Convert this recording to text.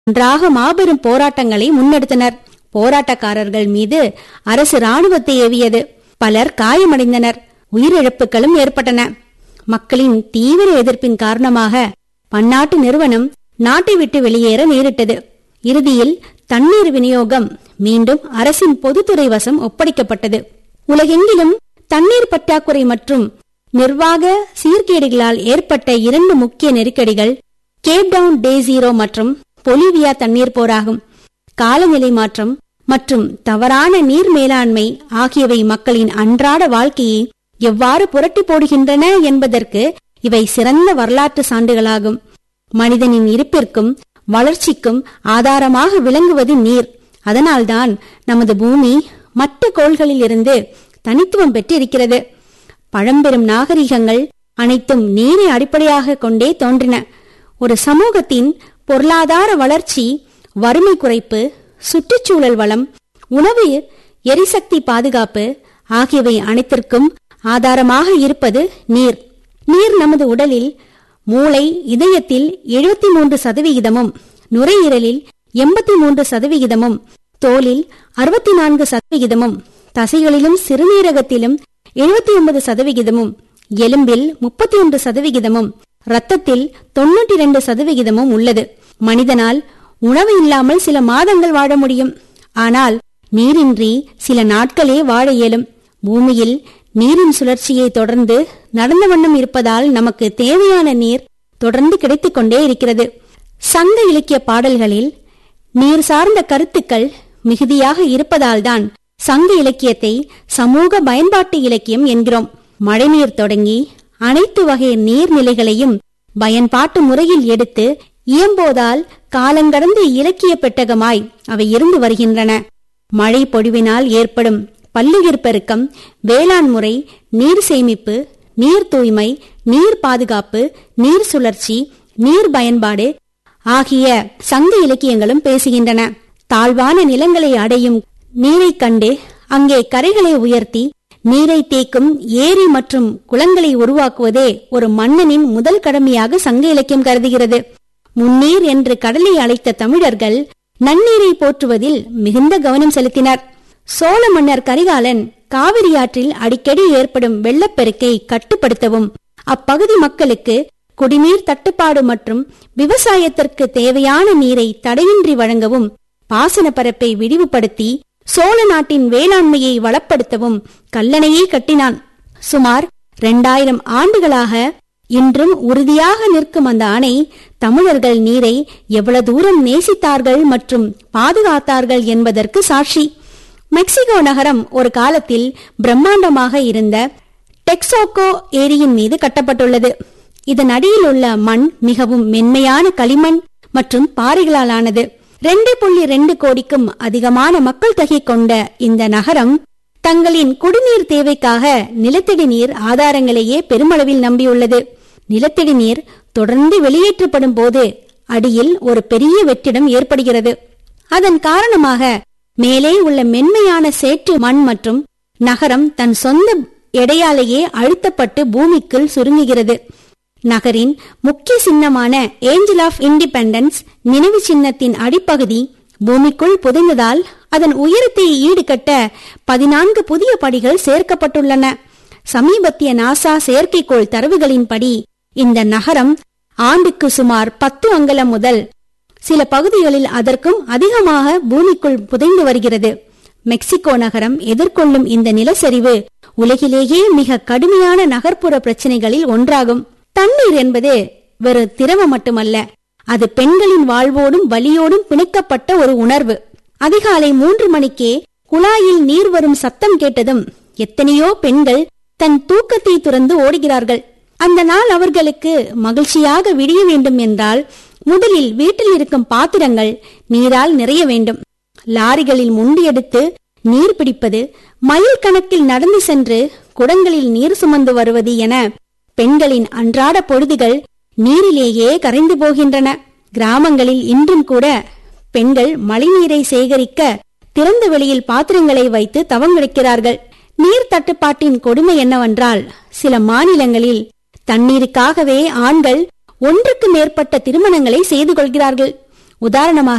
ஒன்றாக மாபெரும் போராட்டங்களை முன்னெடுத்தனர் போராட்டக்காரர்கள் மீது அரசு ராணுவத்தை ஏவியது பலர் காயமடைந்தனர் உயிரிழப்புகளும் ஏற்பட்டன மக்களின் தீவிர எதிர்ப்பின் காரணமாக பன்னாட்டு நிறுவனம் நாட்டை விட்டு வெளியேற நேரிட்டது இறுதியில் தண்ணீர் விநியோகம் மீண்டும் அரசின் பொதுத்துறை வசம் ஒப்படைக்கப்பட்டது உலகெங்கிலும் தண்ணீர் பற்றாக்குறை மற்றும் நிர்வாக சீர்கேடுகளால் ஏற்பட்ட இரண்டு முக்கிய நெருக்கடிகள் கேப் டவுன் டே ஜீரோ மற்றும் பொலிவியா தண்ணீர் போராகும் காலநிலை மாற்றம் மற்றும் தவறான நீர் மேலாண்மை ஆகியவை மக்களின் அன்றாட வாழ்க்கையை எவ்வாறு புரட்டி போடுகின்றன என்பதற்கு இவை சிறந்த வரலாற்று சான்றுகளாகும் மனிதனின் இருப்பிற்கும் வளர்ச்சிக்கும் ஆதாரமாக விளங்குவது நீர் அதனால்தான் நமது பூமி மற்ற கோள்களில் இருந்து தனித்துவம் பெற்றிருக்கிறது பழம்பெரும் நாகரிகங்கள் அனைத்தும் நீரை அடிப்படையாக கொண்டே தோன்றின ஒரு சமூகத்தின் பொருளாதார வளர்ச்சி வறுமை குறைப்பு சுற்றுச்சூழல் வளம் உணவு எரிசக்தி பாதுகாப்பு ஆகியவை அனைத்திற்கும் ஆதாரமாக இருப்பது நீர் நீர் நமது உடலில் மூளை இதயத்தில் எழுபத்தி மூன்று சதவிகிதமும் நுரையீரலில் எண்பத்தி மூன்று சதவிகிதமும் தோலில் அறுபத்தி நான்கு சதவிகிதமும் தசைகளிலும் சிறுநீரகத்திலும் எழுபத்தி ஒன்பது சதவிகிதமும் எலும்பில் முப்பத்தி ஒன்று சதவிகிதமும் இரத்தத்தில் தொன்னூற்றி இரண்டு சதவிகிதமும் உள்ளது மனிதனால் உணவு இல்லாமல் சில மாதங்கள் வாழ முடியும் ஆனால் நீரின்றி சில நாட்களே வாழ இயலும் பூமியில் நீரின் சுழற்சியை தொடர்ந்து நடந்த வண்ணம் இருப்பதால் நமக்கு தேவையான நீர் தொடர்ந்து கிடைத்துக் கொண்டே இருக்கிறது சங்க இலக்கிய பாடல்களில் நீர் சார்ந்த கருத்துக்கள் மிகுதியாக இருப்பதால்தான் சங்க இலக்கியத்தை சமூக பயன்பாட்டு இலக்கியம் என்கிறோம் மழைநீர் தொடங்கி அனைத்து வகை நீர்நிலைகளையும் பயன்பாட்டு முறையில் எடுத்து இயம்போதால் காலங்கடந்து இலக்கிய பெட்டகமாய் அவை இருந்து வருகின்றன மழை பொழிவினால் ஏற்படும் பல்லுயிர் பெருக்கம் வேளாண் முறை நீர் சேமிப்பு நீர் தூய்மை நீர் பாதுகாப்பு நீர் சுழற்சி நீர் பயன்பாடு ஆகிய சங்க இலக்கியங்களும் பேசுகின்றன தாழ்வான நிலங்களை அடையும் நீரை கண்டு அங்கே கரைகளை உயர்த்தி நீரை தேக்கும் ஏரி மற்றும் குளங்களை உருவாக்குவதே ஒரு மன்னனின் முதல் கடமையாக சங்க இலக்கியம் கருதுகிறது முன்னீர் என்று கடலை அழைத்த தமிழர்கள் நன்னீரை போற்றுவதில் மிகுந்த கவனம் செலுத்தினர் சோழ மன்னர் கரிகாலன் காவிரி ஆற்றில் அடிக்கடி ஏற்படும் வெள்ளப்பெருக்கை கட்டுப்படுத்தவும் அப்பகுதி மக்களுக்கு குடிநீர் தட்டுப்பாடு மற்றும் விவசாயத்திற்கு தேவையான நீரை தடையின்றி வழங்கவும் பாசன பரப்பை விரிவுபடுத்தி சோழ நாட்டின் வேளாண்மையை வளப்படுத்தவும் கல்லணையை கட்டினான் சுமார் இரண்டாயிரம் ஆண்டுகளாக இன்றும் உறுதியாக நிற்கும் அந்த அணை தமிழர்கள் நீரை எவ்வளவு தூரம் நேசித்தார்கள் மற்றும் பாதுகாத்தார்கள் என்பதற்கு சாட்சி மெக்சிகோ நகரம் ஒரு காலத்தில் பிரம்மாண்டமாக இருந்த டெக்ஸோகோ ஏரியின் மீது கட்டப்பட்டுள்ளது இதன் அடியில் உள்ள மண் மிகவும் மென்மையான களிமண் மற்றும் பாறைகளால் ஆனது ரெண்டு புள்ளி ரெண்டு கோடிக்கும் அதிகமான மக்கள் தொகை கொண்ட இந்த நகரம் தங்களின் குடிநீர் தேவைக்காக நிலத்தடி நீர் ஆதாரங்களையே பெருமளவில் நம்பியுள்ளது நிலத்தடி நீர் தொடர்ந்து வெளியேற்றப்படும் போது அடியில் ஒரு பெரிய வெற்றிடம் ஏற்படுகிறது அதன் காரணமாக மேலே உள்ள மென்மையான சேற்று மண் மற்றும் நகரம் தன் சொந்த எடையாலேயே அழுத்தப்பட்டு பூமிக்குள் சுருங்குகிறது நகரின் முக்கிய சின்னமான ஏஞ்சல் ஆஃப் இண்டிபெண்டன்ஸ் நினைவு சின்னத்தின் அடிப்பகுதி பூமிக்குள் புதைந்ததால் அதன் உயரத்தை ஈடுகட்ட பதினான்கு புதிய படிகள் சேர்க்கப்பட்டுள்ளன சமீபத்திய நாசா செயற்கைக்கோள் தரவுகளின்படி இந்த நகரம் ஆண்டுக்கு சுமார் பத்து அங்கலம் முதல் சில பகுதிகளில் அதற்கும் அதிகமாக பூமிக்குள் புதைந்து வருகிறது மெக்சிகோ நகரம் எதிர்கொள்ளும் இந்த நிலச்சரிவு உலகிலேயே மிக கடுமையான நகர்ப்புற பிரச்சனைகளில் ஒன்றாகும் தண்ணீர் என்பது வெறும் திரவம் மட்டுமல்ல அது பெண்களின் வாழ்வோடும் வலியோடும் பிணைக்கப்பட்ட ஒரு உணர்வு அதிகாலை மூன்று மணிக்கே குழாயில் நீர் வரும் சத்தம் கேட்டதும் எத்தனையோ பெண்கள் தன் தூக்கத்தை துறந்து ஓடுகிறார்கள் அந்த நாள் அவர்களுக்கு மகிழ்ச்சியாக விடிய வேண்டும் என்றால் முதலில் வீட்டில் இருக்கும் பாத்திரங்கள் நீரால் நிறைய வேண்டும் லாரிகளில் முண்டியெடுத்து நீர் பிடிப்பது மைல் கணக்கில் நடந்து சென்று குடங்களில் நீர் சுமந்து வருவது என பெண்களின் அன்றாட பொழுதுகள் நீரிலேயே கரைந்து போகின்றன கிராமங்களில் இன்றும் கூட பெண்கள் மழைநீரை சேகரிக்க திறந்த வெளியில் பாத்திரங்களை வைத்து தவங்கிடக்கிறார்கள் நீர் தட்டுப்பாட்டின் கொடுமை என்னவென்றால் சில மாநிலங்களில் தண்ணீருக்காகவே ஆண்கள் ஒன்றுக்கு மேற்பட்ட திருமணங்களை செய்து கொள்கிறார்கள் உதாரணமாக